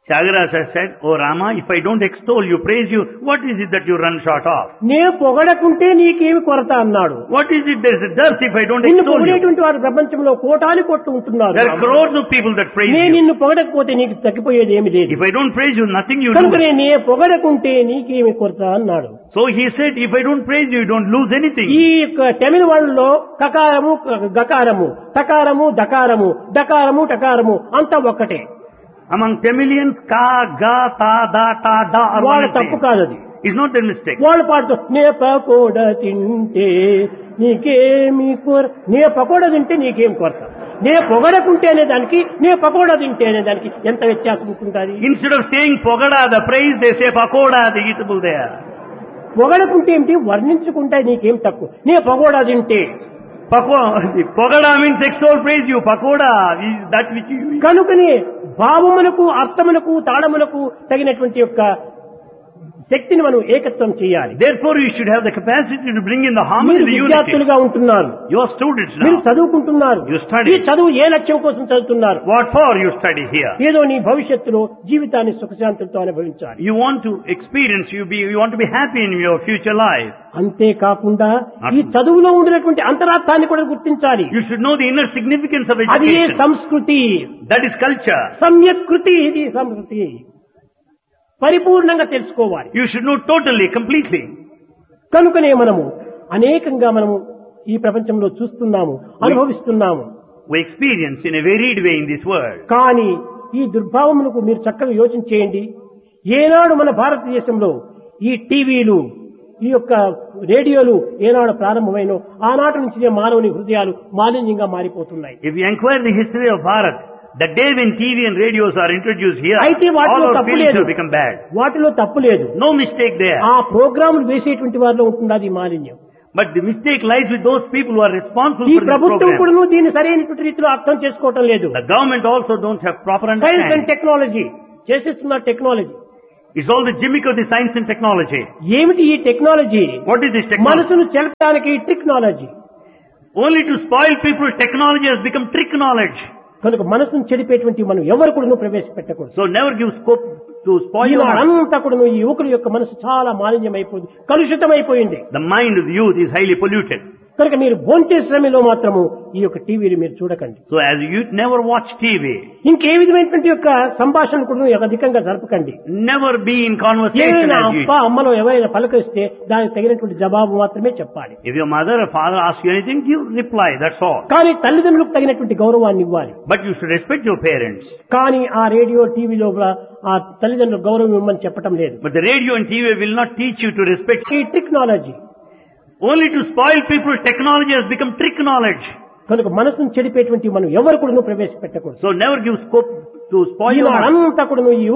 Tyagaraja said, Oh Rama, if I don't extol you, praise you, what is it that you run short of? నే పొగడకుంటే నీకేమి కొరత అన్నాడు What is it there is a dearth if I don't నిన్ను extol you? పొగిడేటువంటి వారు ప్రపంచంలో కోటాని కొట్టు ఉంటున్నారు There are crores of people that praise నేను you. నిన్ను పొగడకపోతే నీకు తగ్గిపోయేది ఏమి లేదు If I don't praise you, nothing you కనుక lose. నేను నే పొగడకుంటే నీకేమి కొరత అన్నాడు So he said, if I don't praise you, you don't lose anything. ఈ యొక్క తమిళ వాళ్ళలో కకారము గకారము టకారము దకారము డకారము టకారము అంతా ఒక్కటే Among Tamilians, ka, ga, ta, da, ta, da are వాళ్ళ one and తప్పు same. కాదు అది It's not their mistake. వాళ్ళు పాడుతూ నే పకోడ తింటే నీకేమి కొర నే పకోడ తింటే నీకేం కొరత నే పొగడకుంటే అనే దానికి నే పకోడ తింటే అనే దానికి ఎంత వ్యత్యాసం ఉంటుంది Instead of saying pogada, the praise, they say pakoda, the eatable there. పొగడకుంటే ఏమిటి వర్ణించుకుంటే నీకేం తక్కువ నే పకోడా తింటే Pako, pogada means extol praise you. Pakoda is that which you eat. కనుకనే భావములకు అర్థములకు తాళములకు తగినటువంటి యొక్క శక్తిని మనం ఏకత్వం చేయాలి Therefore, you should have the capacity to bring in the harmony, మీరు the unity. విద్యార్థులుగా ఉంటున్నారు You are students మీరు now. చదువుకుంటున్నారు You study. ఈ చదువు ఏ లక్ష్యం కోసం చదువుతున్నారు What for you study here? ఏదో నీ భవిష్యత్తులో జీవితాన్ని సుఖశాంతులతో అనుభవించాలి You want to experience, you be, you want to be happy in your future life. అంతేకాకుండా ఈ చదువులో ఉండినటువంటి అంతరార్థాన్ని కూడా గుర్తించాలి You should know the inner significance of అది ఏ education. సంస్కృతి That is culture. సమ్యక్ కృతి ఇది సంస్కృతి పరిపూర్ణంగా తెలుసుకోవాలి You should know totally, completely. కనుకనే మనము అనేకంగా మనము ఈ ప్రపంచంలో చూస్తున్నాము అనుభవిస్తున్నాము We experience in a varied way in this world. కానీ ఈ దుర్భావములకు మీరు చక్కగా యోచించేయండి ఏనాడు మన భారతదేశంలో ఈ టీవీలు ఈ యొక్క రేడియోలు ఏనాడు ప్రారంభమైనో ఆనాటి నుంచి మానవుని హృదయాలు మాలిన్యంగా మారిపోతున్నాయి If you inquire the history of Bharat, the day when TV and radios are introduced here, అయితే all వాటిలో our తప్పు feelings లేదు have become bad. వాటిలో తప్పు లేదు No mistake there. ఆ ప్రోగ్రాములు వేసేటువంటి వారిలో ఉంటున్నది ఈ మాలిన్యం But the mistake lies with those people who are responsible ఈ for this ప్రభుత్వం program. కూడా దీన్ని సరైనటువంటి రీతిలో అర్థం చేసుకోవటం లేదు The government also don't have proper science and understanding. Technology చేసేస్తున్న technology It's all the gimmick of the science and technology. ఏమిటి ఈ technology What is this technology? మనసును చెలపడానికి technology Only to spoil people, technology has become trick knowledge. కనుక మనసును చెడిపేటువంటి మనం ఎవరు కూడా ప్రవేశపెట్టకూడదు So never give scope to spoil your mind. అంతా కూడా ఈ యువకుల యొక్క మనసు చాలా మాలిన్యం అయిపోయింది కలుషితం అయిపోయింది The mind of the youth is highly polluted. కనుక మీరు భోంచే శ్రమలో మాత్రము ఈ యొక్క టీవీని మీరు చూడకండి So as a youth, never watch TV. ఇంకే విధమైనటువంటి యొక్క సంభాషణ కూడా అధికంగా జరపకండి Never be in conversation ఏమైనా as you అప్ప అమ్మలో ఎవరైనా పలకరిస్తే దానికి తగినటువంటి జవాబు మాత్రమే చెప్పాలి If your mother or father asks you anything, give reply, that's all. కానీ తల్లిదండ్రులకు తగినటువంటి గౌరవాన్ని ఇవ్వాలి But you should respect your parents. కానీ ఆ రేడియో టీవీలో కూడా ఆ తల్లిదండ్రులకు గౌరవం ఇవ్వమని చెప్పటం లేదు But the radio and TV will not teach you to respect. ఈ technology Only to spoil people, technology has become trick knowledge. కనుక మనసును చెడిపేటువంటి మనం ఎవరు కూడా ప్రవేశపెట్టకూడదు So never give scope to spoil your mind. అంతా కూడా ఈ